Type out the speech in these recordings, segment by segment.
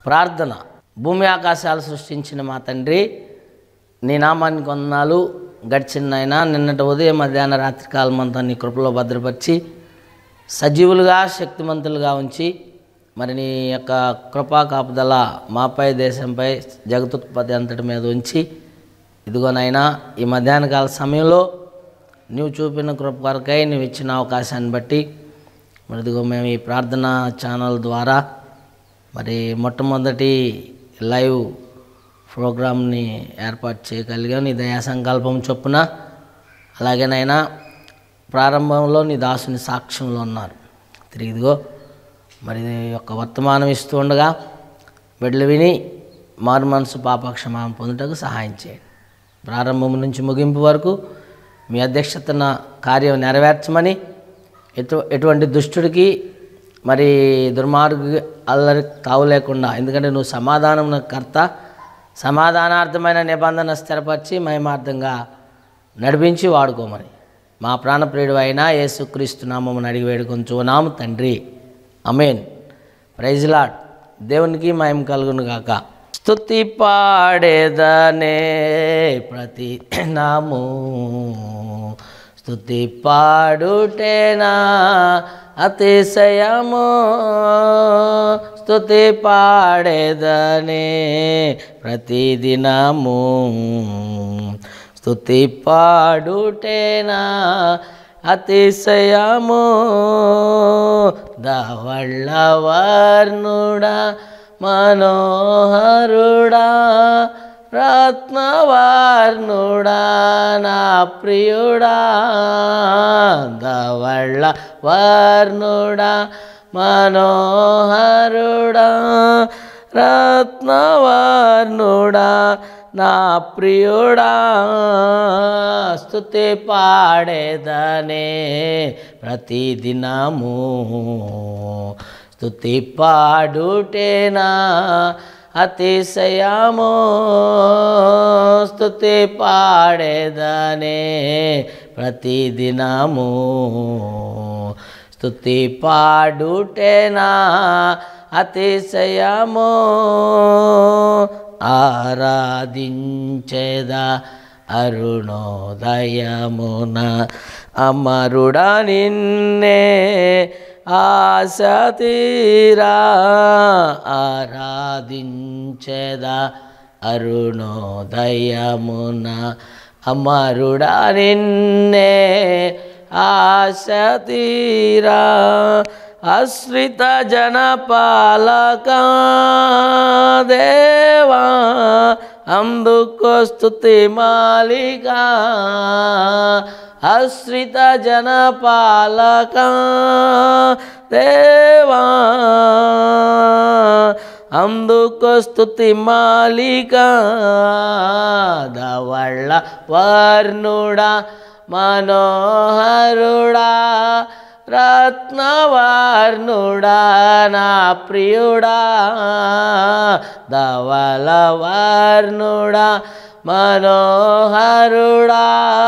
ప్రార్థన భూమి ఆకాశాలు సృష్టించిన మా తండ్రి నీ నామాన్ని కొందనాలు గడిచినైనా నిన్నటి ఉదయం మధ్యాహ్న రాత్రి కాలం అంతా నీ కృపలో భద్రపరిచి సజీవులుగా శక్తిమంతులుగా ఉంచి మరి నీ యొక్క కృపా కాపుదల మాపై దేశంపై జగతుత్పత్తి అంతటి మీద ఉంచి ఇదిగోనైనా ఈ మధ్యాహ్న కాల సమయంలో నువ్వు చూపిన కృప కొరకై నువ్వు ఇచ్చిన అవకాశాన్ని బట్టి మరి ఇదిగో మేము ఈ ప్రార్థన ఛానల్ ద్వారా మరి మొట్టమొదటి లైవ్ ప్రోగ్రామ్ని ఏర్పాటు చేయగలిగాం నీ దయా సంకల్పం చొప్పున అలాగేనైనా ప్రారంభంలో నీ దాసుని సాక్ష్యంలో ఉన్నారు తిరిగి ఇదిగో మరి ఈ యొక్క వర్తమానం ఇస్తూ ఉండగా బిడ్డలు విని మారు మనసు పాపక్షమానం పొందుటకు సహాయం చేయండి ప్రారంభం నుంచి ముగింపు వరకు మీ అధ్యక్షతన కార్యం నెరవేర్చమని ఎటు ఎటువంటి దుష్టుడికి మరి దుర్మార్గు అల్లరి తావు లేకుండా ఎందుకంటే నువ్వు సమాధానం కర్త సమాధానార్థమైన నిబంధన స్థిరపరిచి మహిమార్థంగా నడిపించి వాడుకోమని మా ప్రాణప్రియుడు అయిన యేసుక్రీస్తు నామమును అడిగి వేడుకొంచున్నాము తండ్రి అమేన్ ప్రైజ్ లాడ్ దేవునికి మహిమ కలుగును గాక స్తుతి పాడేదనే ప్రతి నాము స్తుతి పాడుటేనా అతిశయము స్తుతి పాడేదనే ప్రతిదినము స్తుతి పాడుటేనా అతిశయము దవళ్ళవర్ణుడా మనోహరుడా రత్నవర్ణుడా నా ప్రియుడా దవళ్ళ వర్ణుడా మనోహరుడా రత్నవర్ణుడా నా ప్రియుడా స్తుతి పాడేదనే ప్రతిదినము స్తుతి పాడుటేనా అతిశయము స్తుతి పాడేదనే ప్రతిదినము స్తుతి పాడుటేనా అతిశయము ఆరాధించేదా అరుణోదయమున అమరుడా నిన్నే ఆశ తీరా ఆరాధించేదా అరుణోదయమున అమరుడా నిన్నే ఆశ తీరా అశ్రిత జనపాలక దేవా అందుకో స్తుతి మాలిక అశ్రిత జనపాలక దేవా అందుకో స్తుతి మాలిక దవళ్ళ వర్ణుడా మనోహరుడా రత్నవర్ణుడా నా ప్రియుడా ధవల వర్ణుడా మనోహరుడా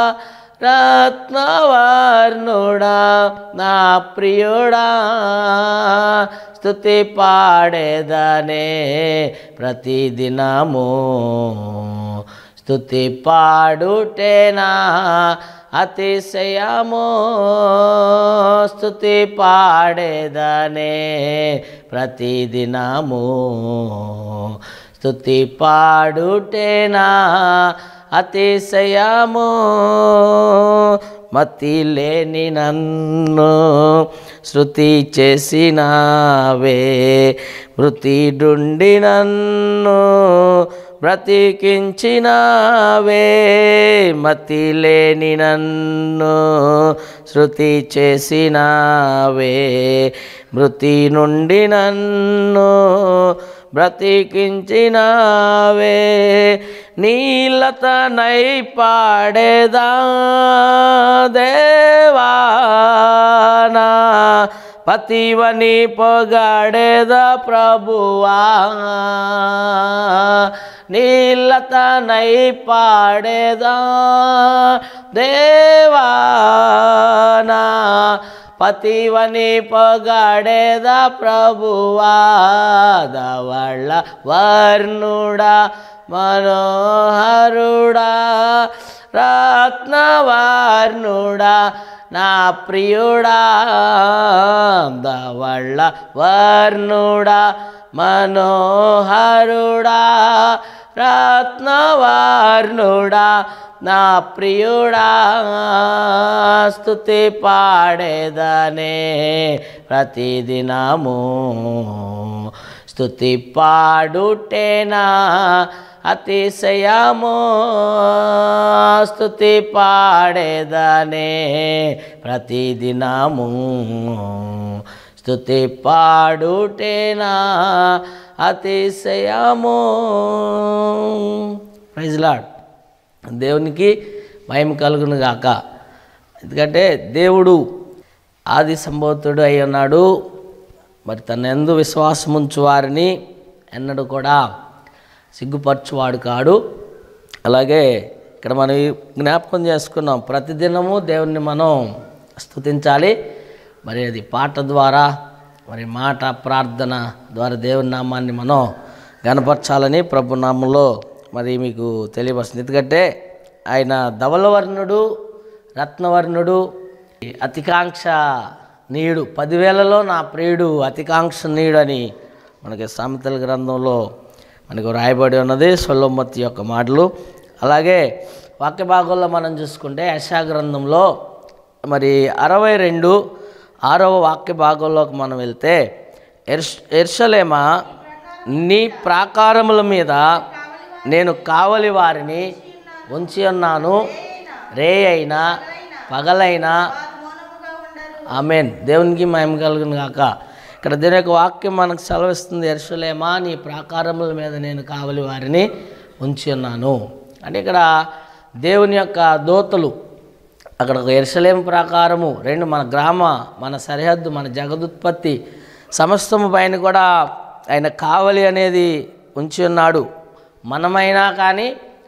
రత్నవర్ణుడా నా ప్రియుడా స్తుతి పాడేదనే ప్రతిదినము స్తుతి పాడుటేనా అతిశయము స్తుతి పాడేదనే ప్రతిదినము స్తుతి పాడుటేనా అతిశయము మతి లేని నన్ను శృతి చేసినావే మృతిడుండి నన్ను బ్రతికించినావే మతి లేని నన్ను శృతి చేసినావే మృతి నుండి నన్ను బ్రతికించినావే నీలత నై పాడేదా దేవానా పతివని పొగాడేద ప్రభువా నీలత నై పాడేదా దేవానా పతివని పొగడేద ప్రభువా దవళ్ళ వర్ణుడా మనోహరుడా రత్నవర్ణుడా నా ప్రియుడా దవళ్ళ వర్ణుడా మనోహరుడా రత్నవర్ణుడా నా ప్రియుడా స్తుతి పాడేదనే ప్రతిదినము స్తుతి పాడుటేనా అతిశయము స్తుతి పాడేదనే ప్రతిదినము స్తుతి పాడుటేనా అతిశయము ప్రైజ్ లాడ్ దేవునికి భయం కలుగును గాక ఎందుకంటే దేవుడు ఆది సంభవతుడు అయి ఉన్నాడు మరి తన ఎందు విశ్వాసం ఉంచు వారిని ఎన్నడూ కూడా సిగ్గుపరచువాడు కాడు అలాగే ఇక్కడ మనం ఈ జ్ఞాపకం చేసుకున్నాం ప్రతిదినము దేవుణ్ణి మనం స్తుతించాలి మరి అది పాట ద్వారా మరి మాట ప్రార్థన ద్వారా దేవుని నామాన్ని మనం గనపరచాలని ప్రభు నామంలో మరి మీకు తెలియవస్తుంది ఎందుకంటే ఆయన ధవలవర్ణుడు రత్నవర్ణుడు అతికాంక్ష నీయుడు పదివేలలో నా ప్రియుడు అతికాంక్ష నీయుడు అని మనకి సామెతల గ్రంథంలో మనకు రాయబడి ఉన్నది సొల్లొమ్మతి యొక్క మాటలు అలాగే వాక్య భాగంలో మనం చూసుకుంటే యశా గ్రంథంలో మరి అరవై రెండు ఆరవ వాక్య భాగంలోకి మనం వెళ్తే ఎర్ష్ ఎర్షలేమా నీ ప్రాకారముల మీద నేను కావలి వారిని ఉంచి ఉన్నాను రే అయినా పగలైనా ఆమెన్ దేవునికి మహిమ కలుగును గాక ఇక్కడ దీని యొక్క వాక్యం మనకు సెలవిస్తుంది ఎర్షులేమా నీ ప్రాకారముల మీద నేను కావలి వారిని ఉంచి ఉన్నాను అంటే ఇక్కడ దేవుని యొక్క దోతలు అక్కడ ఒక ఎరుసలేం ప్రాకారము రెండు మన గ్రామ మన సరిహద్దు మన జగదుత్పత్తి సమస్తము పైన కూడా ఆయన కావలి అనేది ఉంచి ఉన్నాడు మనమైనా కానీ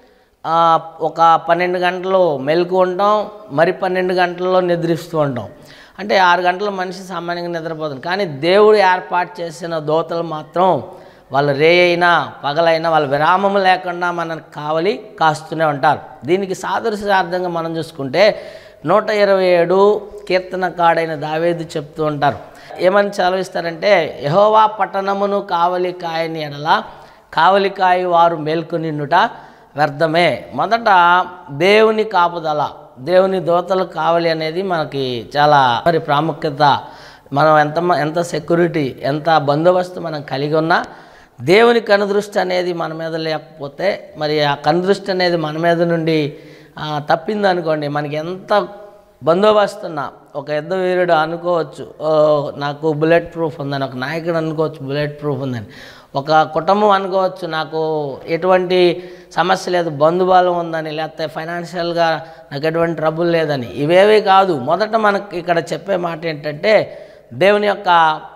ఆ, ఒక పన్నెండు గంటలు మెలకు ఉంటాం మరి పన్నెండు గంటల్లో నిద్రిస్తూ ఉంటాం అంటే ఆరు గంటల మనిషి సామాన్యంగా నిద్రపోతుంది కానీ దేవుడు ఏర్పాటు చేసిన దోతలు మాత్రం వాళ్ళు రే అయినా పగలైనా వాళ్ళ విరామం లేకుండా మనకు కావలి కాస్తూనే ఉంటారు దీనికి సాదృశ్యార్థంగా మనం చూసుకుంటే నూట ఇరవై ఏడు కీర్తనకాడైన దావేది చెప్తూ ఉంటారు ఏమని చదివిస్తారంటే యహోవా పట్టణమును కావలి కాయని ఎడల కావలికాయ వారు మేల్కొని నిన్నుట వ్యర్థమే మొదట దేవుని కాపుదల దేవుని దోతలు కావలి అనేది మనకి చాలా మరి ప్రాముఖ్యత మనం ఎంత మ- ఎంత సెక్యూరిటీ ఎంత బందోబస్తు మనం కలిగి ఉన్నా దేవుని కనుదృష్టి అనేది మన మీద లేకపోతే మరి ఆ కనుదృష్టి అనేది మన మీద నుండి ఆ, తప్పిందనుకోండి మనకి ఎంత బందోబస్తు ఉన్నా ఒక యుద్ధ వీరుడు అనుకోవచ్చు "ఓ, నాకు బుల్లెట్ ప్రూఫ్ ఉందని ఒక నాయకుడు అనుకోవచ్చు బుల్లెట్ ప్రూఫ్ ఉందని ఒక కుటుంబం అనుకోవచ్చు నాకు ఎటువంటి సమస్య లేదు బంధుబలం ఉందని లేకపోతే ఫైనాన్షియల్గా నాకు ఎటువంటి ట్రబుల్ లేదని ఇవేవి కాదు మొదట మనకి ఇక్కడ చెప్పే మాట ఏంటంటే దేవుని యొక్క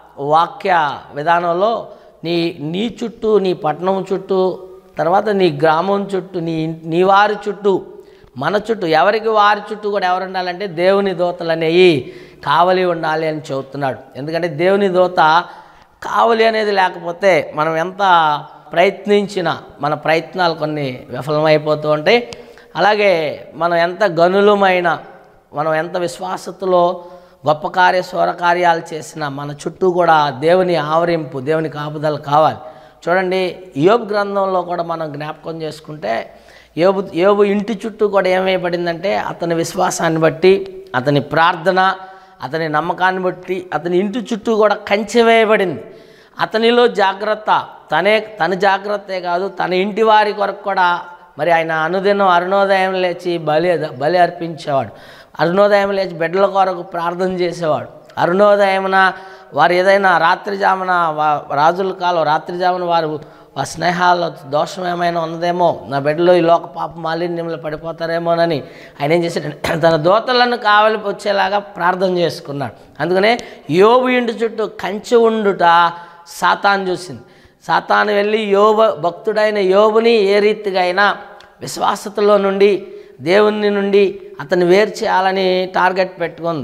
వాక్య విధానంలో నీ నీ చుట్టూ నీ పట్టణం చుట్టూ తర్వాత నీ గ్రామం చుట్టూ నీ నీ వారి చుట్టూ మన చుట్టూ ఎవరికి వారి చుట్టూ కూడా ఎవరు ఉండాలంటే దేవుని దోతలు అనేవి కావలి ఉండాలి అని చెబుతున్నాడు ఎందుకంటే దేవుని దోత కావలి అనేది లేకపోతే మనం ఎంత ప్రయత్నించినా మన ప్రయత్నాలు కొన్ని విఫలమైపోతూ ఉంటాయి అలాగే మనం ఎంత గనులమైన మనం ఎంత విశ్వాసతలో గొప్ప కార్య స్వర కార్యాలు చేసినా మన చుట్టూ కూడా దేవుని ఆవరింపు దేవుని కాపుదల కావాలి చూడండి యోబు గ్రంథంలో కూడా మనం జ్ఞాపకం చేసుకుంటే యోబు యోబు ఇంటి చుట్టూ కూడా ఏమైపడిందంటే అతని విశ్వాసాన్ని బట్టి అతని ప్రార్థన అతని నమ్మకాన్ని బట్టి అతని ఇంటి చుట్టూ కూడా కంచె వేయబడింది అతనిలో జాగ్రత్త తనే తన జాగ్రత్తే కాదు తన ఇంటి వారి కొరకు కూడా మరి ఆయన అనుదినం అరుణోదయం లేచి బలి బలి అర్పించేవాడు అరుణోదయం లేచి బిడ్డల కొరకు ప్రార్థన చేసేవాడు అరుణోదయమున వారు ఏదైనా రాత్రి జామున వా- రాజుల కాలం రాత్రి జామున వారు ఆ స్నేహాల్లో దోషం ఏమైనా ఉన్నదేమో నా బిడ్డలో ఈ లోక పాప మాలిన్యంలో పడిపోతారేమోనని ఆయన ఏం చేశాడు తన దోతలను కావలి వచ్చేలాగా ప్రార్థన చేసుకున్నాడు అందుకనే యోబు ఇంటి చుట్టూ కంచె ఉండుట సాతాను చూసింది సాతాను వెళ్ళి యోబ భక్తుడైన యోబుని ఏ రీతిగా అయినా విశ్వాసతలో నుండి దేవుని నుండి అతన్ని వేరు చేయాలని టార్గెట్ పెట్టుకుంది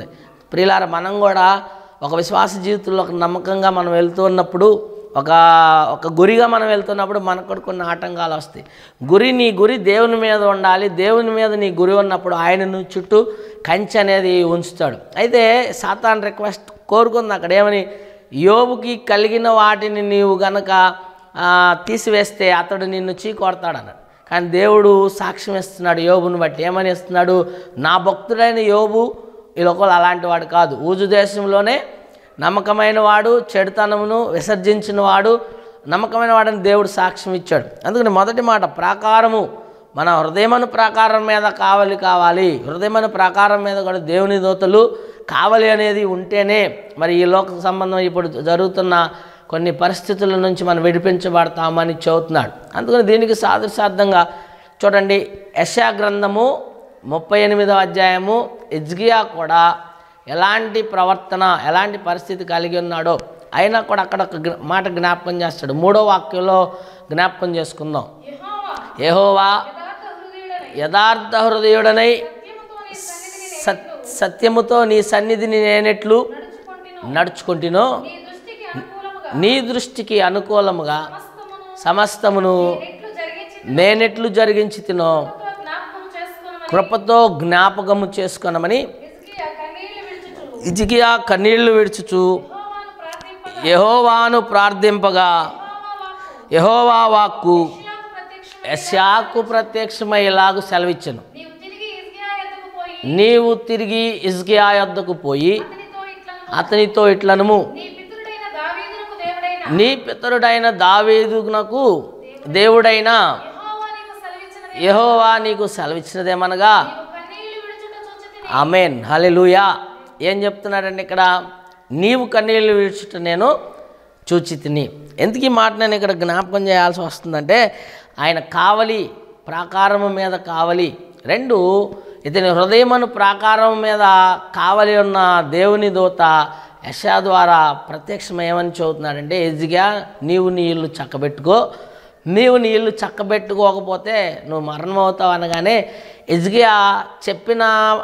ప్రియులార మనం కూడా ఒక విశ్వాస జీవితంలో ఒక నమ్మకంగా మనం వెళ్తూ ఉన్నప్పుడు ఒక ఒక గురిగా మనం వెళ్తున్నప్పుడు మనకు కూడా కొన్ని ఆటంకాలు వస్తాయి గురి నీ గురి దేవుని మీద ఉండాలి దేవుని మీద నీ గురి ఉన్నప్పుడు ఆయనను చుట్టూ కంచె అనేది ఉంచుతాడు అయితే సాతాన్ రిక్వెస్ట్ కోరుకుంది అక్కడ ఏమని యోబుకి కలిగిన వాటిని నీవు గనక ఆ, తీసివేస్తే అతడు నిన్ను చీకొడతాడు అన్నాడు కానీ దేవుడు సాక్ష్యం ఇస్తున్నాడు యోబుని బట్టి ఏమని ఇస్తున్నాడు నా భక్తుడైన యోబు ఈ లోకంలో అలాంటి వాడు కాదు ఊజు దేశంలోనే నమ్మకమైన వాడు చెడుతనమును విసర్జించిన వాడు నమ్మకమైన వాడని దేవుడు సాక్ష్యం ఇచ్చాడు అందుకని మొదటి మాట ప్రాకారము మన హృదయమను ప్రాకారం మీద కావలి కావాలి హృదయమను ప్రాకారం మీద కూడా దేవుని దోతలు కావలి అనేది ఉంటేనే మరి ఈ లోక సంబంధం ఇప్పుడు జరుగుతున్న కొన్ని పరిస్థితుల నుంచి మనం విడిపించబడతామని చెబుతున్నాడు అందుకని దీనికి సాదృశార్థంగా చూడండి యశా గ్రంథము ముప్పై ఎనిమిదవ అధ్యాయము ఇజ్గియా కూడా ఎలాంటి ప్రవర్తన ఎలాంటి పరిస్థితి కలిగి ఉన్నాడో అయినా కూడా అక్కడ ఒక జ్ఞ- మాట జ్ఞాపకం చేస్తాడు మూడో వాక్యంలో జ్ఞాపకం చేసుకుందాం యెహోవా యెహోవా యథార్థ యథార్థ హృదయుడనై హృదయుడనై సత్యముతో నీ సన్నిధిని సత్ నేను సత్యముతో నీ సన్నిధిని నేనెట్లు నడుచుకొంటినో నడుచుకుంటునో నీ దృష్టికి అనుకూలముగా నీ దృష్టికి అనుకూలముగా సమస్తమును సమస్తమును ఎట్లు జరిగించి నేనెట్లు జరిగించి తినో జ్ఞాపకం చేసుకుని కృపతో జ్ఞాపకము చేసుకొనమని హిజ్కియా కన్నీళ్లు విడిచుచు ఇజికియా కన్నీళ్లు విడుచుచు యెహోవాను ప్రార్థింపగా యహోవాను ప్రార్థింపగా యెహోవా వాక్కు యహోవా వాక్కు యెషయాకు ప్రత్యక్షమై యశాకు ప్రత్యక్షమై ఇలాగు సెలవిచ్చను నీవు తిరిగి హిజ్కియా యొద్దకు పోయి నీవు తిరిగి ఇజ్కియా యొద్దకు పోయి అతనితో ఇట్లను అతనితో ఇట్లనము నీ పితరుడైన దావీదునకు దేవుడైన నీ పితరుడైన దావీదునకు దేవుడైన యెహోవా నీకు సెలవిచ్చినది యహోవా నీకు సెలవిచ్చినదేమనగా నీవు కన్నీళ్లు విడుచుట చూచితిని ఆమెన్ హల్లెలూయా ఏం చెప్తున్నాడండి ఇక్కడ నీవు కన్నీళ్ళు విడుచుట నేను చూచి తిని ఎందుకు ఈ మాట నేను ఇక్కడ జ్ఞాపకం చేయాల్సి వస్తుందంటే ఆయన కావలి ప్రాకారము మీద కావలి రెండు ఇతని హృదయమను ప్రాకారం మీద కావలి ఉన్న దేవుని దూత యశా ద్వారా ప్రత్యక్షం ఏమని చెబుతున్నాడంటే ఎజిగా నీవు నీ ఇల్లు చక్కబెట్టుకో నీవు నీ ఇల్లు చక్కబెట్టుకోకపోతే నువ్వు మరణం అవుతావు అనగానే ఎజ్గియా చెప్పిన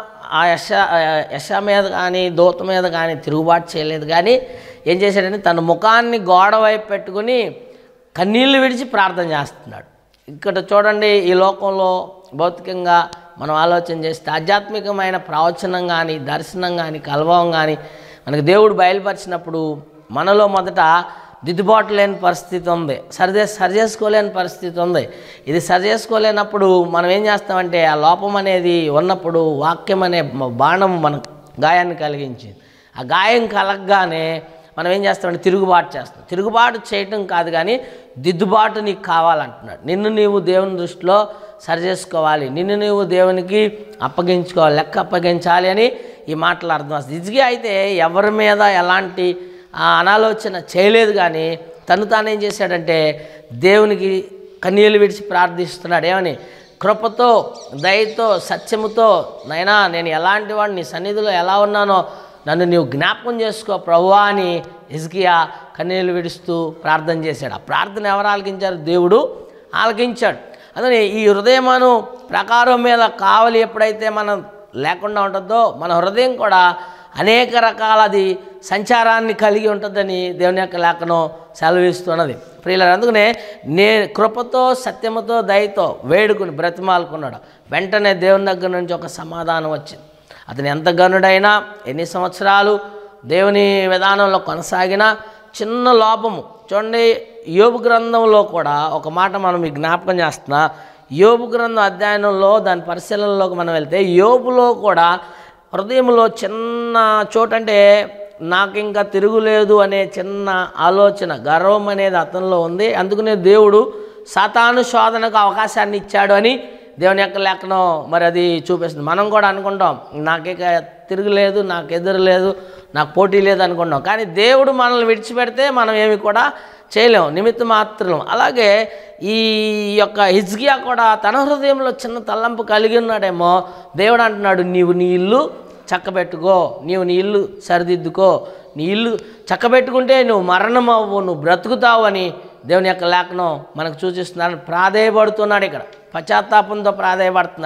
ఆ యశ యశ మీద కానీ దూత మీద కానీ తిరుగుబాటు చేయలేదు కానీ ఏం చేశాడంటే తన ముఖాన్ని గోడ వైపు పెట్టుకుని కన్నీళ్లు విడిచి ప్రార్థన చేస్తున్నాడు ఇక్కడ చూడండి ఈ లోకంలో భౌతికంగా మనం ఆలోచన చేస్తే ఆధ్యాత్మికమైన ప్రవచనం కానీ దర్శనం కానీ కల్వం కానీ మనకు దేవుడు బయలుపరిచినప్పుడు మనలో మొదట దిద్దుబాటు లేని పరిస్థితి ఉంది సరిదే సరి చేసుకోలేని పరిస్థితి ఉంది ఇది సరి చేసుకోలేనప్పుడు మనం ఏం చేస్తామంటే ఆ లోపం అనేది ఉన్నప్పుడు వాక్యం అనే బాణం మన గాయాన్ని కలిగించింది ఆ గాయం కలగగానే మనం ఏం చేస్తామంటే తిరుగుబాటు చేస్తాం తిరుగుబాటు చేయటం కాదు కానీ దిద్దుబాటు నీకు కావాలంటున్నాడు నిన్ను నీవు దేవుని దృష్టిలో సరి చేసుకోవాలి నిన్ను నీవు దేవునికి అప్పగించుకోవాలి లెక్క అప్పగించాలి అని ఈ మాటలు అర్థం వస్తుంది ఇదిగా అయితే ఎవరి మీద ఎలాంటి ఆ అనాలోచన చేయలేదు కానీ తను తానేం చేశాడంటే దేవునికి కన్నీళ్ళు విడిచి ప్రార్థిస్తున్నాడు ఏమని కృపతో దయతో సత్యముతో నైనా నేను ఎలాంటి వాడిని నీ సన్నిధిలో ఎలా ఉన్నానో నన్ను నీవు జ్ఞాపకం చేసుకో ప్రభువా అని హిజ్కియా కన్నీళ్ళు విడుస్తూ ప్రార్థన చేశాడు ఆ ప్రార్థన ఎవరు ఆలకించారు దేవుడు ఆలకించాడు అందుకని ఈ హృదయమను ప్రకారం మీద కావలి ఎప్పుడైతే మనం లేకుండా ఉంటుందో మన హృదయం కూడా అనేక రకాలది సంచారాన్ని కలిగి ఉంటుందని దేవుని యొక్క లేఖనం సెలవిస్తున్నది ప్రియుల అందుకనే నే కృపతో సత్యముతో దయతో వేడుకుని బ్రతిమాలుకున్నాడు వెంటనే దేవుని దగ్గర నుంచి ఒక సమాధానం వచ్చింది అతను ఎంత గనుడైనా ఎన్ని సంవత్సరాలు దేవుని విధానంలో కొనసాగినా చిన్న లోపము చూడండి యోబు గ్రంథంలో కూడా ఒక మాట మనం మీకు జ్ఞాపకం చేస్తున్నా యోబు గ్రంథం అధ్యయనంలో దాని పరిశీలనలోకి మనం వెళ్తే యోబులో కూడా హృదయంలో చిన్న చోటు అంటే నాకు ఇంకా తిరుగులేదు అనే చిన్న ఆలోచన గర్వం అనేది అతనిలో ఉంది అందుకనే దేవుడు సాతాను శోధనకు అవకాశాన్ని ఇచ్చాడు అని దేవుని యొక్క లేఖనం మరి అది చూపిస్తుంది మనం కూడా అనుకుంటాం నాకిక తిరుగులేదు నాకు ఎదురు లేదు నాకు పోటీ లేదు అనుకుంటాం కానీ దేవుడు మనల్ని విడిచిపెడితే మనం ఏమి కూడా చేయలేం నిమిత్త మాత్రం అలాగే ఈ యొక్క హిజ్కియా కూడా తన హృదయంలో చిన్న తల్లంపు కలిగి ఉన్నాడేమో దేవుడు అంటున్నాడు నీవు నీ ఇల్లు చక్కబెట్టుకో నీవు నీ ఇల్లు సరిదిద్దుకో నీ ఇల్లు చక్కబెట్టుకుంటే నువ్వు మరణం అవ్వు నువ్వు బ్రతుకుతావు అని దేవుని యొక్క లేఖనం మనకు సూచిస్తున్నాడు ప్రాధేయపడుతున్నాడు ఇక్కడ పశ్చాత్తాపంతో ప్రాధేయపడుతున్నాడు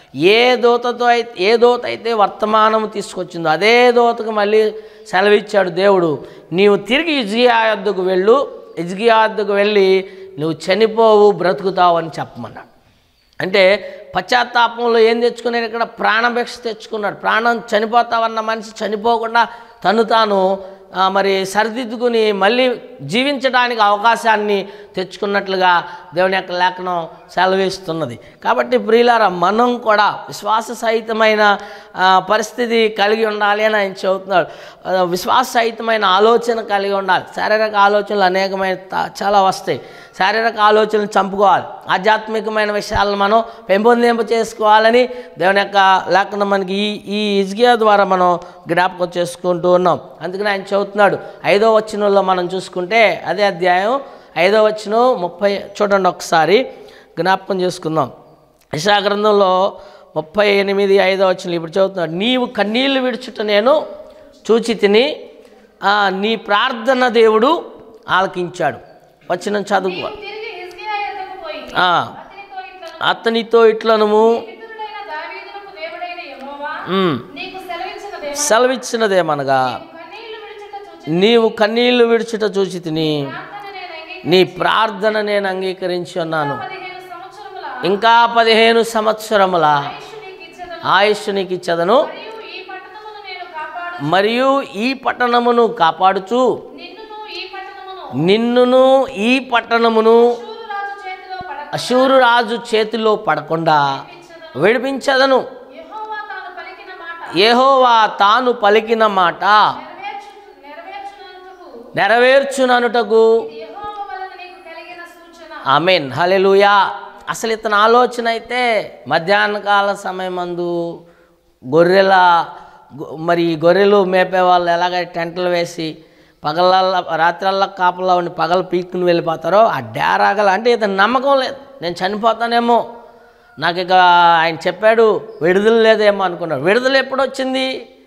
ఏ దూతతో అయితే ఏ దూత అయితే వర్తమానం తీసుకొచ్చిందో అదే దూతకు మళ్ళీ సెలవిచ్చాడు దేవుడు నీవు తిరిగి ఇజ్గియా యొద్దకు వెళ్ళు ఇజ్గియా యొద్దకు వెళ్ళి నువ్వు చనిపోవు బ్రతుకుతావు అని చెప్పమన్నాడు అంటే పశ్చాత్తాపంలో ఏం తెచ్చుకున్నాడు ఇక్కడ ప్రాణభిక్ష తెచ్చుకున్నాడు ప్రాణం చనిపోతావన్న మనిషి చనిపోకుండా తను తాను ఆ, మరి సరిదిద్దుకుని మళ్ళీ జీవించడానికి అవకాశాన్ని తెచ్చుకున్నట్లుగా దేవుని యొక్క లేఖనం సెలవిస్తున్నది కాబట్టి ప్రియులారా మనం కూడా విశ్వాస సహితమైన ఆ, పరిస్థితి కలిగి ఉండాలి అని ఆయన చెబుతున్నాడు ఆ, విశ్వాస సహితమైన ఆలోచన కలిగి ఉండాలి శారీరక ఆలోచనలు అనేకమైన త- చాలా వస్తాయి శారీరక ఆలోచనలు చంపుకోవాలి ఆధ్యాత్మికమైన విషయాలను మనం పెంపొందింప చేసుకోవాలని దేవుని యొక్క లేఖనం మనకి ఈ ఈ ఇజ్గియా ద్వారా మనం జ్ఞాపకం చేసుకుంటూ ఉన్నాం అందుకని ఆయన చెబుతున్నాడు ఐదో వచనంలో మనం చూసుకుంటే అదే అధ్యాయం ఐదో వచనం ముప్పై చూడండి ఒకసారి జ్ఞాపకం చేసుకుందాం యశా గ్రంథంలో ముప్పై ఎనిమిది ఐదో వచనం ఇప్పుడు చదువుతున్నాడు నీవు కన్నీళ్లు విడుచుట నేను చూచి తిని ఆ, నీ ప్రార్థన దేవుడు ఆలకించాడు వచ్చిన చదువు తిరిగి హిజ్కియా యొద్దకు పోయి ఆ, అతనితో ఇట్లను అతనితో ఇట్లనము పితరుడైన దావీదునకు దేవుడైన యెహోవా ఉమ్, నీకు సెలవిచ్చినదేమో సెలవిచ్చినదేమనగా కన్నీళ్లు విడిచుట చూచి నీవు కన్నీళ్లు విడుచుట చూచి తిని ప్రార్థన నేను అంగీకరించి నీ ప్రార్థన నేను అంగీకరించి ఉన్నాను పదిహేను సంవత్సరముల ఇంకా పదిహేను సంవత్సరముల ఆయుష్ నీకు ఇచ్చేదను ఆయుష్ నీకు ఇచ్చదను మరియు ఈ పట్టణమును నేను కాపాడు మరియు ఈ పట్టణమును కాపాడుచు నిన్నును ఈ పట్టణమును నిన్నును ఈ పట్టణమును అశూరు రాజు చేతిలో అశూరు రాజు చేతిలో పడక పడకుండా విడిపించదను యెహోవా తాను పలికిన మాట యెహోవా తాను పలికిన మాట నెరవేర్చు నెరవేర్చునందుకు నెరవేర్చుననుటకు యెహోవా వలన నీకు కలిగిన సూచన ఆమెన్ హలెలుయా అసలు ఇతని ఆలోచన అయితే మధ్యాహ్న కాల సమయమందు గొర్రెల గొ- మరి ఈ గొర్రెలు మేపే వాళ్ళు ఎలాగ టెంట్లు వేసి పగలల్లా రాత్రల్లా కాపలా ఉండి పగలు పీక్కుని వెళ్ళిపోతారో ఆ డేరాగల అంటే ఇతని నమ్మకం లేదు నేను చనిపోతానేమో నాకు ఇక ఆయన చెప్పాడు విడుదల లేదేమో అనుకున్నాడు విడుదల ఎప్పుడు వచ్చింది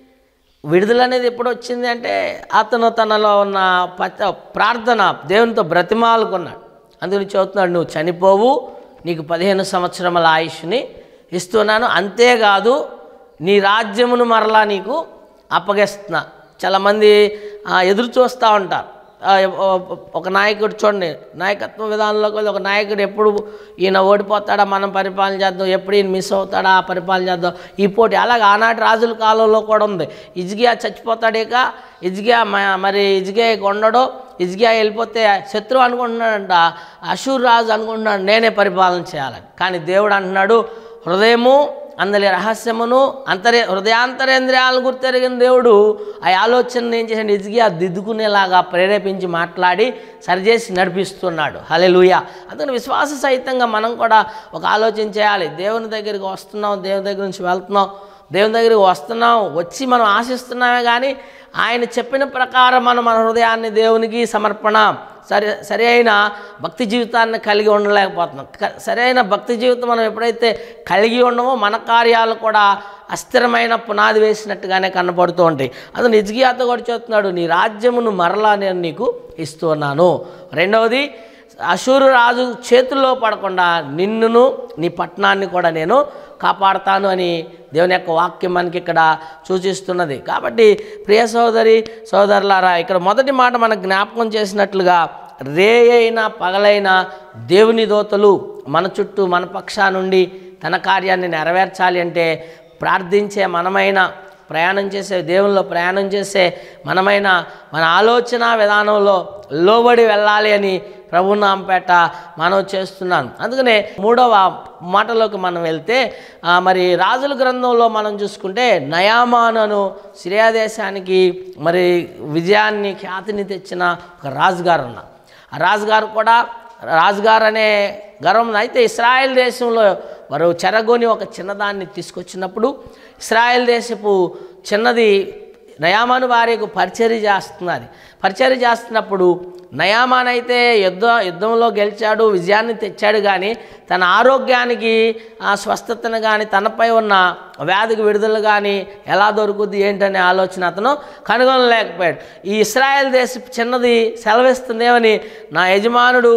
విడుదల అనేది ఎప్పుడు వచ్చింది అంటే అతను తనలో ఉన్న పచ్చ ప్రార్థన దేవునితో బ్రతిమాలుకున్నాడు అందుకని చెబుతున్నాడు నువ్వు చనిపోవు నీకు పదిహేను సంవత్సరముల ఆయుష్ని ఇస్తున్నాను అంతేకాదు నీ రాజ్యమును మరలా నీకు అప్పగిస్తున్నా చాలామంది ఆ, ఎదురు చూస్తూ ఉంటారు ఆ, ఓ- ఒక నాయకుడు చూడండి నాయకత్వ విధానంలోకి వెళ్ళి ఒక నాయకుడు ఎప్పుడు ఈయన ఓడిపోతాడా మనం పరిపాలన చేద్దాం ఎప్పుడు ఈయన మిస్ అవుతాడా ఆ పరిపాలన చేద్దాం ఈ పోటీ అలాగే ఆనాటి రాజుల కాలంలో కూడా ఉంది ఇజ్గియా చచ్చిపోతాడేక ఇజ్గియా మ- మరి ఇజ్గియా ఇక ఉండడు ఇజ్గియా వెళ్ళిపోతే శత్రువు అనుకుంటున్నాడంట అశూర్ రాజు అనుకుంటున్నాడు నేనే పరిపాలన చేయాలని కానీ దేవుడు అంటున్నాడు హృదయము అందరి రహస్యమును అంతరే హృదయాంతరేంద్రియాలను గుర్తెరిగిన దేవుడు ఆ ఆలోచనను ఏం చేశాడు ఇదిగి దిద్దుకునేలాగా ప్రేరేపించి మాట్లాడి సరిచేసి నడిపిస్తున్నాడు హలెలుయ అందుకని విశ్వాస సహితంగా మనం కూడా ఒక ఆలోచన చేయాలి దేవుని దగ్గరికి వస్తున్నాం దేవుని దగ్గర నుంచి వెళ్తున్నాం దేవుని దగ్గరికి వస్తున్నాం వచ్చి మనం ఆశిస్తున్నామే కానీ ఆయన చెప్పిన ప్రకారం మనం మన హృదయాన్ని దేవునికి సమర్పణ సరి సరి అయిన భక్తి జీవితాన్ని కలిగి ఉండలేకపోతున్నాం క- సరైన భక్తి జీవితం మనం ఎప్పుడైతే కలిగి ఉండమో మన కార్యాలు కూడా అస్థిరమైన పునాది వేసినట్టుగానే కనపడుతూ ఉంటాయి అది నిజగియాతో కూడా చెప్తున్నాడు నీ రాజ్యమును మరలా నేను నీకు ఇస్తున్నాను రెండవది అశూరు రాజు చేతుల్లో పడకుండా నిన్నును నీ పట్టణాన్ని కూడా నేను కాపాడుతాను అని దేవుని యొక్క వాక్యం మనకి ఇక్కడ సూచిస్తున్నది కాబట్టి ప్రియ సోదరి సోదరులారా ఇక్కడ మొదటి మాట మనకు జ్ఞాపకం చేసినట్లుగా రే అయినా పగలైన దేవుని దోతలు మన చుట్టూ మన పక్షా నుండి తన కార్యాన్ని నెరవేర్చాలి అంటే ప్రార్థించే మనమైన ప్రయాణం చేసే దేవుల్లో ప్రయాణం చేసే మనమైన మన ఆలోచన విధానంలో లోబడి వెళ్ళాలి అని ప్రభునాంపేట మనం చేస్తున్నాను అందుకనే మూడవ మాటలోకి మనం వెళ్తే ఆ, మరి రాజుల గ్రంథంలో మనం చూసుకుంటే నయామానను సిరియా దేశానికి మరి విజయాన్ని ఖ్యాతిని తెచ్చిన ఒక రాజుగారు ఉన్నారు ఆ రాజుగారు కూడా రాజుగారు అనే గర్వం అయితే ఇస్రాయేల్ దేశంలో వారు చెరగొని ఒక చిన్నదాన్ని తీసుకొచ్చినప్పుడు ఇస్రాయేల్ దేశపు చిన్నది నయామాను భార్యకు పరిచర్య చేస్తున్నది పరిచర్య చేస్తున్నప్పుడు నయామాన్ అయితే యుద్ధ యుద్ధంలో గెలిచాడు విజయాన్ని తెచ్చాడు కానీ తన ఆరోగ్యానికి ఆ స్వస్థతను కానీ తనపై ఉన్న వ్యాధికి విడుదల కానీ ఎలా దొరుకుద్ది ఏంటనే ఆలోచన అతను కనుగొనలేకపోయాడు ఈ ఇస్రాయేల్ దేశ చిన్నది సెలవిస్తుందేమని నా యజమానుడు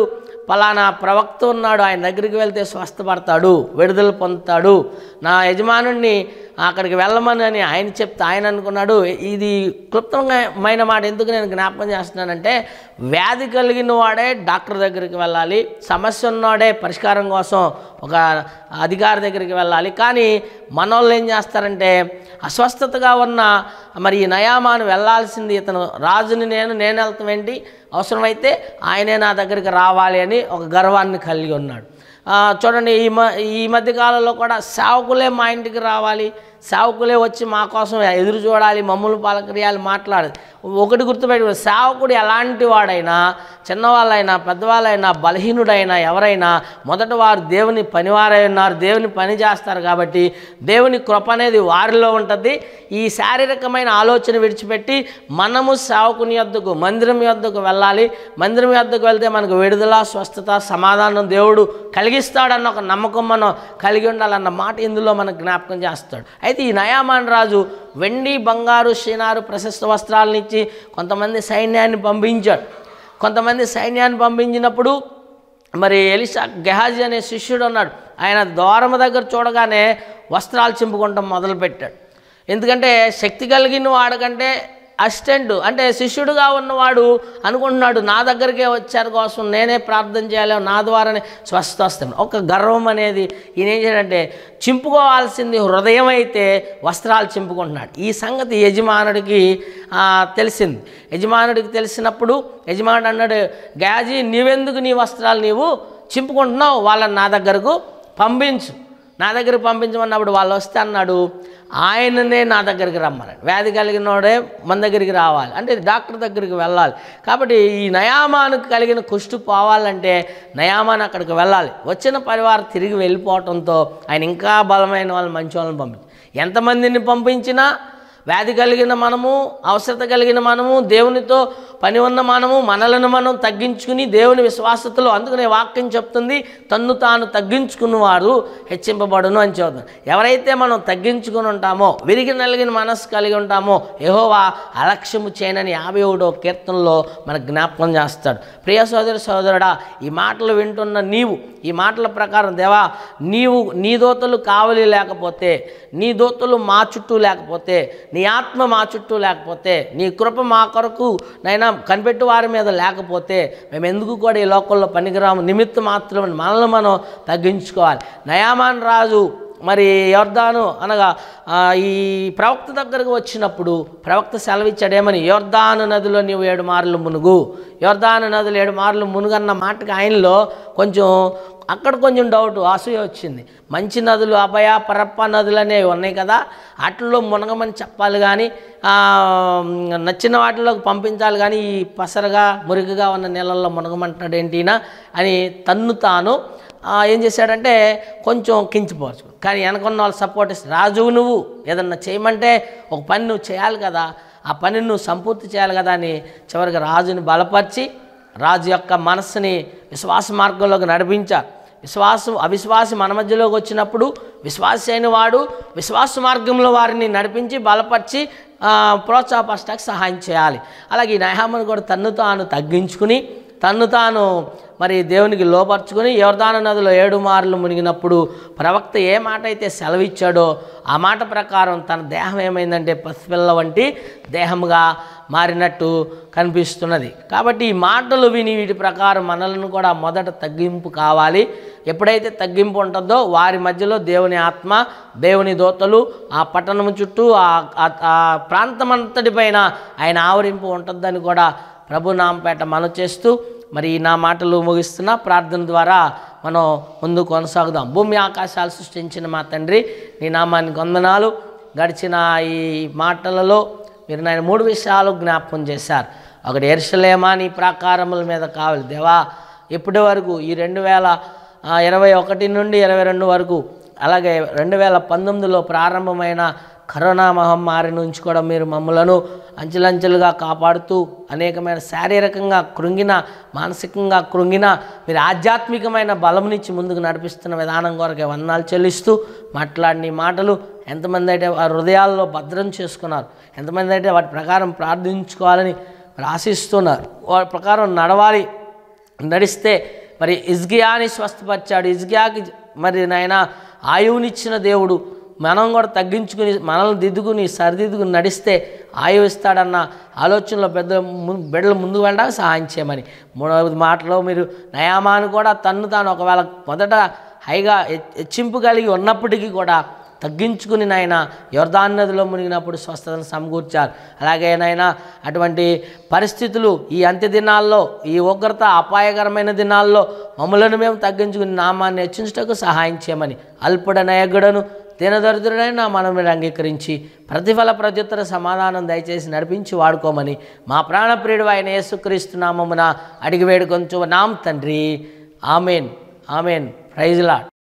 పలానా ప్రవక్త ఉన్నాడు ఆయన దగ్గరికి వెళ్తే స్వస్థపడతాడు విడుదల పొందుతాడు నా యజమానుడిని అక్కడికి వెళ్ళమని ఆయన చెప్తే ఆయన అనుకున్నాడు ఇది క్లుప్తమైన మాట ఎందుకు నేను జ్ఞాపకం చేస్తున్నానంటే వ్యాధి కలిగిన వాడే డాక్టర్ దగ్గరికి వెళ్ళాలి సమస్య ఉన్నవాడే పరిష్కారం కోసం ఒక అధికారి దగ్గరికి వెళ్ళాలి కానీ మనోళ్ళు ఏం చేస్తారంటే అస్వస్థతగా ఉన్న మరి ఈ నయామాను వెళ్ళాల్సింది ఇతను రాజుని నేను నేను వెళ్తాం ఏంటి అవసరమైతే ఆయనే నా దగ్గరికి రావాలి అని ఒక గర్వాన్ని కలిగి ఉన్నాడు ఆ, చూడండి ఈ మ ఈ మధ్య కాలంలో కూడా సేవకులే మా ఇంటికి రావాలి సేవకులే వచ్చి మా కోసం ఎదురు చూడాలి మమ్మల్ని పలకరియాలి మాట్లాడాలి ఒకటి గుర్తుపెట్టుకో సేవకుడు ఎలాంటి వాడైనా చిన్నవాళ్ళైనా పెద్దవాళ్ళైనా బలహీనుడైనా ఎవరైనా మొదట వారు దేవుని పనివారై ఉన్నారు దేవుని పని చేస్తారు కాబట్టి దేవుని కృప అనేది వారిలో ఉంటుంది ఈ శారీరకమైన ఆలోచన విడిచిపెట్టి మనము సేవకుని యొద్దకు మందిరం యొద్దకు వెళ్ళాలి మందిరం యొద్దకు వెళ్తే మనకు విడుదల స్వస్థత సమాధానం దేవుడు కలిగిస్తాడన్న ఒక నమ్మకం మనం కలిగి ఉండాలన్న మాట ఇందులో మనకు జ్ఞాపకం చేస్తాడు అయితే ఈ నయామాన్ రాజు వెండి బంగారు షీనారు ప్రశస్త వస్త్రాలను ఇచ్చి కొంతమంది సైన్యాన్ని పంపించాడు కొంతమంది సైన్యాన్ని పంపించినప్పుడు మరి ఎలిషా గెహాజీ అనే శిష్యుడు ఉన్నాడు ఆయన ద్వారము దగ్గర చూడగానే వస్త్రాలు చింపుకుంటాం మొదలుపెట్టాడు ఎందుకంటే శక్తి కలిగిన వాడికంటే అసిస్టెంట్ అంటే శిష్యుడుగా ఉన్నవాడు అనుకుంటున్నాడు నా దగ్గరికే వచ్చారు కోసం నేనే ప్రార్థన చేయాలి నా ద్వారానే స్వస్థ వస్తాను ఒక గర్వం అనేది ఈయన ఏం చేయాలంటే చింపుకోవాల్సింది హృదయం అయితే వస్త్రాలు చింపుకుంటున్నాడు ఈ సంగతి యజమానుడికి ఆ, తెలిసింది యజమానుడికి తెలిసినప్పుడు యజమానుడు అన్నాడు గాజీ నీవెందుకు నీ వస్త్రాలు నీవు చింపుకుంటున్నావు వాళ్ళని నా దగ్గరకు పంపించు నా దగ్గరికి పంపించమన్నప్పుడు వాళ్ళు వస్తే అన్నాడు ఆయననే నా దగ్గరికి రమ్మన్నాడు వ్యాధి కలిగినోడే మన దగ్గరికి రావాలి అంటే డాక్టర్ దగ్గరికి వెళ్ళాలి కాబట్టి ఈ నయామానికి కలిగిన కుష్టు పోవాలంటే నయామాన్ అక్కడికి వెళ్ళాలి వచ్చిన పరివారం తిరిగి వెళ్ళిపోవటంతో ఆయన ఇంకా బలమైన వాళ్ళు మంచి వాళ్ళని పంపించి ఎంతమందిని పంపించినా వ్యాధి కలిగిన మనము అవసరత కలిగిన మనము దేవునితో పని ఉన్న మనము మనలను మనం తగ్గించుకుని దేవుని విశ్వాసతలో అందుకనే వాక్యం చెప్తుంది తన్ను తాను తగ్గించుకున్నవారు హెచ్చింపబడును అని చెబుతుంది ఎవరైతే మనం తగ్గించుకుని ఉంటామో విరిగి నలిగిన మనస్సు కలిగి ఉంటామో యెహోవా అలక్ష్యము చేయనని యాభై ఒకటో కీర్తనలో మనకు జ్ఞాపకం చేస్తాడు ప్రియ సోదరి సోదరుడా ఈ మాటలు వింటున్న నీవు ఈ మాటల ప్రకారం దేవా నీవు నీ దోతలు కావలి లేకపోతే నీ దోతలు మా చుట్టూ లేకపోతే నీ ఆత్మ మా చుట్టూ లేకపోతే నీ కృప మా కొరకు నైనా కనిపెట్టు వారి మీద లేకపోతే మేము ఎందుకు కూడా ఈ లోకల్లో పనికిరాము నిమిత్త మాత్రం మనల్ని మనం తగ్గించుకోవాలి నయామాన్ రాజు మరి యోర్దాను అనగా ఆ, ఈ ప్రవక్త దగ్గరకు వచ్చినప్పుడు ప్రవక్త సెలవిచ్చాడేమని యోర్దాను నదిలో నీవు ఏడు మార్లు మునుగు యోర్దాను నదిలో ఏడు మార్లు మునుగన్న మాటకి ఆయనలో కొంచెం అక్కడ కొంచెం డౌట్ అసూయ వచ్చింది మంచి నదులు అభయ పరప్ప నదులు అనేవి ఉన్నాయి కదా వాటిల్లో మునగమని చెప్పాలి కానీ ఆ, నచ్చిన వాటిలోకి పంపించాలి కానీ ఈ పసరగా మురిగిగా ఉన్న నీళ్ళల్లో మునగమంటాడు ఏంటినా అని తన్ను తాను ఆ, ఏం చేశాడంటే కొంచెం కించిపోవచ్చు కానీ వెనకున్న వాళ్ళు సపోర్ట్ ఇస్తారు రాజువు నువ్వు ఏదన్నా చేయమంటే ఒక పని నువ్వు చేయాలి కదా ఆ పనిని నువ్వు సంపూర్తి చేయాలి కదా అని చివరికి రాజుని బలపరిచి రాజు యొక్క మనస్సుని విశ్వాస మార్గంలోకి నడిపించారు విశ్వాసం అవిశ్వాసి మన మధ్యలోకి వచ్చినప్పుడు విశ్వాసి అయిన వాడు విశ్వాస మార్గంలో వారిని నడిపించి బలపరిచి ఆ, ప్రోత్సాహపరచడానికి సహాయం చేయాలి అలాగే ఈ నయహామను కూడా తన్ను తాను తగ్గించుకుని తన్ను తాను మరి దేవునికి లోపరుచుకొని యోర్దాన నదిలో ఏడు మార్లు మునిగినప్పుడు ప్రవక్త ఏ మాట అయితే సెలవిచ్చాడో ఆ మాట ప్రకారం తన దేహం ఏమైందంటే పసిపిల్ల వంటి దేహముగా మారినట్టు కనిపిస్తున్నది కాబట్టి ఈ మాటలు విని వీటి ప్రకారం మనలను కూడా మొదట తగ్గింపు కావాలి ఎప్పుడైతే తగ్గింపు ఉంటుందో వారి మధ్యలో దేవుని ఆత్మ దేవుని దోతలు ఆ పట్టణము చుట్టూ ఆ- ఆ- ఆ ప్రాంతమంతటిపైన ఆయన ఆవరింపు ఉంటుందని కూడా ప్రభు నామపేట మనం చేస్తూ మరి నా మాటలు ముగిస్తున్న ప్రార్థన ద్వారా మనం ముందు కొనసాగుదాం భూమి ఆకాశాలు సృష్టించిన మా తండ్రి నీ నామానికి వందనాలు గడిచిన ఈ మాటలలో మీరు నేను మూడు విషయాలు జ్ఞాపకం చేశారు ఒకటి ఎర్షలేమా నీ ప్రాకారముల మీద కావాలి దేవా ఇప్పటి వరకు ఈ రెండు వేల ఆ, ఇరవై ఒకటి నుండి ఇరవై రెండు వరకు అలాగే రెండు వేల పంతొమ్మిదిలో ప్రారంభమైన కరోనా మహమ్మారి నుంచి కూడా మీరు మమ్మలను అంచెలంచెలుగా కాపాడుతూ అనేకమైన శారీరకంగా కృంగిన మానసికంగా కృంగిన మీరు ఆధ్యాత్మికమైన బలంనిచ్చి ముందుకు నడిపిస్తున్న విధానం కొరకే వందనాలు చెల్లిస్తూ మాట్లాడిన ఈ మాటలు ఎంతమంది అయితే వారి హృదయాల్లో భద్రం చేసుకున్నారు ఎంతమంది అయితే వాటి ప్రకారం ప్రార్థించుకోవాలని మరి ఆశిస్తున్నారు వాటి ప్రకారం నడవాలి నడిస్తే మరి ఇజ్గియాని స్వస్థపరిచాడు ఇజ్గియాకి మరి నాయన ఆయువునిచ్చిన దేవుడు మనం కూడా తగ్గించుకుని మనల్ని దిద్దుకుని సరిదిద్దుకుని నడిస్తే ఆయువు ఇస్తాడన్న ఆలోచనలో పెద్ద ము- బిడ్డలు ముందుకు వెళ్ళడానికి సహాయం చేయమని మూడవది మాటలో మీరు నయామాను కూడా తన్ను తాను ఒకవేళ మొదట హైగా హె- హెచ్చింపు కలిగి ఉన్నప్పటికీ కూడా తగ్గించుకుని నాయన యోర్దాన్ నదిలో మునిగినప్పుడు స్వస్థతను సమకూర్చారు అలాగే నాయన అటువంటి పరిస్థితులు ఈ అంత్య దినాల్లో ఈ ఉగ్రత అపాయకరమైన దినాల్లో మమ్మలను మేము తగ్గించుకుని నామాన్ని హెచ్చించుటకు సహాయం చేయమని అల్పుడన ఎగ్గడను దీనదరిద్రుడైన మనం మీరు అంగీకరించి ప్రతిఫల ప్రత్యుత్తర సమాధానం దయచేసి నడిపించి వాడుకోమని మా ప్రాణప్రియుడు ఆయన యేసుక్రీస్తు నామమున అడిగి వేడుకొంచు నాం తండ్రి ఆమెన్ ఆమెన్ ప్రైజ్లాడ్